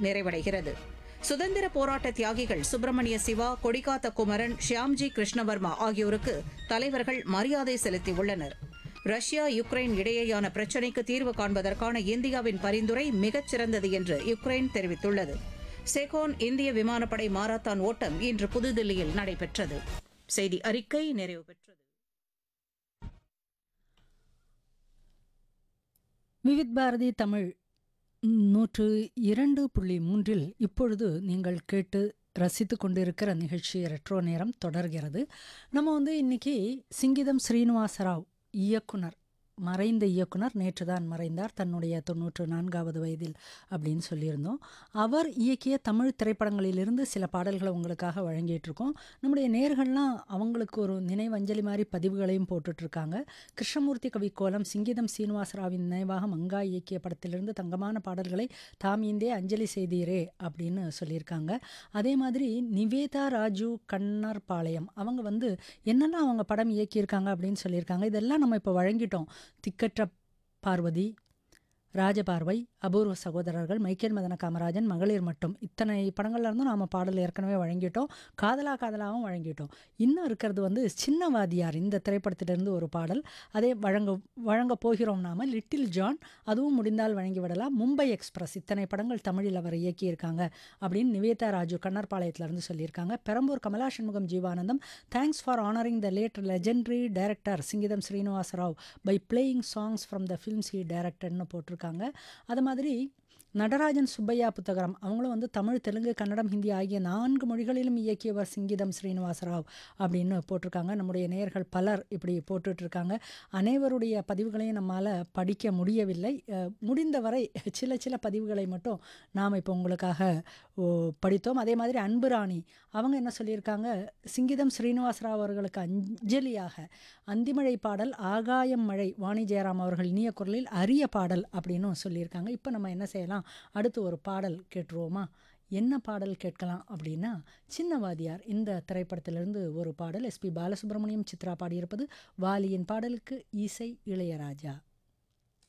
நிறைவடைகிறது சுதந்திர போராட்ட தியாகிகள் சுப்பிரமணிய சிவா கொடிகாத்த குமரன் ஷியாம்ஜி கிருஷ்ணவர்மா ஆகியோருக்கு தலைவர்கள் மரியாதை செலுத்தியுள்ளனர் ரஷ்யா யுக்ரைன் இடையேயான பிரச்சினைக்கு தீர்வு காண்பதற்கான இந்தியாவின் பரிந்துரை மிகச் சிறந்தது என்று யுக்ரைன் தெரிவித்துள்ளது செகோன் இந்திய விமானப்படை மாரத்தான் ஓட்டம் இன்று புதுதில்லியில் நடைபெற்றது செய்தி அறிக்கை நிறைவு பெற்றது விவித் பாரதி தமிழ் நூற்று இரண்டு புள்ளி மூன்றில் இப்பொழுது நீங்கள் கேட்டு ரசித்து கொண்டிருக்கிற நிகழ்ச்சி ரெட்ரோ நேரம் தொடர்கிறது நம்ம வந்து இன்னைக்கு சிங்கிதம் ஸ்ரீனிவாசராவ் இயக்குனர் மறைந்த இயக்குனர் நேற்று தான் மறைந்தார் தன்னுடைய தொண்ணூற்று நான்காவது வயதில் அப்படின்னு சொல்லியிருந்தோம் அவர் இயக்கிய தமிழ் திரைப்படங்களிலிருந்து சில பாடல்களை உங்களுக்காக வழங்கிட்டு இருக்கோம் நம்முடைய நேர்கள்லாம் அவங்களுக்கு ஒரு நினைவஞ்சலி மாதிரி பதிவுகளையும் போட்டுட்ருக்காங்க கிருஷ்ணமூர்த்தி கவி கோலம் சிங்கிதம் சீனிவாசராவின் நினைவாக மங்கா இயக்கிய படத்திலிருந்து தங்கமான பாடல்களை தாம் இந்தே அஞ்சலி செய்தீரே அப்படின்னு சொல்லியிருக்காங்க அதே மாதிரி நிவேதா ராஜு கண்ணர் பாளையம் அவங்க வந்து என்னெல்லாம் அவங்க படம் இயக்கியிருக்காங்க அப்படின்னு சொல்லியிருக்காங்க இதெல்லாம் நம்ம இப்போ வழங்கிட்டோம் திக்கற்ற பார்வதி ராஜபார்வை அபூர்வ சகோதரர்கள் மைக்கேல் மதன காமராஜன் மகளிர் மட்டும் இத்தனை படங்கள்ல இருந்தும் நாம் பாடல் ஏற்கனவே வழங்கிட்டோம் காதலா காதலாவும் வழங்கிட்டோம் இன்னும் இருக்கிறது வந்து சின்னவாதியார் இந்த திரைப்படத்திலிருந்து ஒரு பாடல் அதே வழங்க வழங்க போகிறோம் நாம லிட்டில் ஜான் அதுவும் முடிந்தால் வழங்கி விடலாம் மும்பை எக்ஸ்பிரஸ் இத்தனை படங்கள் தமிழில் அவர் இயக்கியிருக்காங்க அப்படின்னு நிவேதா ராஜு கண்ணர்பாளையத்திலிருந்து சொல்லியிருக்காங்க Perambur Kamala Shanmugam Jeevanandham thanks for honouring the late legendary director Singeetham Srinivasa Rao by playing songs from the films he டைரக்டர்னு போட்டிருக்காங்க அது மாதிரி நடராஜன் சுப்பையா புத்தகரம் அவங்களும் வந்து தமிழ் தெலுங்கு கன்னடம் ஹிந்தி ஆகிய நான்கு மொழிகளிலும் இயக்கியவர் சிங்கிதம் ஸ்ரீனிவாசராவ் அப்படின்னு போட்டிருக்காங்க நம்முடைய நேயர்கள் பலர் இப்படி போட்டுட்ருக்காங்க அனைவருடைய பதிவுகளையும் நம்மால் படிக்க முடியவில்லை அஹ், முடிந்தவரை சில சில பதிவுகளை மட்டும் நாம் இப்போ உங்களுக்காக ஓ, படித்தோம் அதே மாதிரி அன்புராணி அவங்க என்ன சொல்லியிருக்காங்க சிங்கிதம் ஸ்ரீனிவாசராவ் அவர்களுக்கு அஞ்சலியாக அந்திமழை பாடல் ஆகாயம் மழை வாணி ஜெயராம் அவர்கள் இனிய குரலில் அரிய பாடல் அப்படின்னு சொல்லியிருக்காங்க இப்போ நம்ம என்ன செய்யலாம் அடுத்து ஒரு பாடல் கேட்டுருவோமா என்ன பாடல் கேட்கலாம் அப்படின்னா சின்னவாதியார் இந்த திரைப்படத்திலிருந்து ஒரு பாடல் எஸ்பி பாலசுப்ரமணியம் சித்ரா பாடியிருப்பது வாலியின் பாடலுக்கு இசை இளையராஜா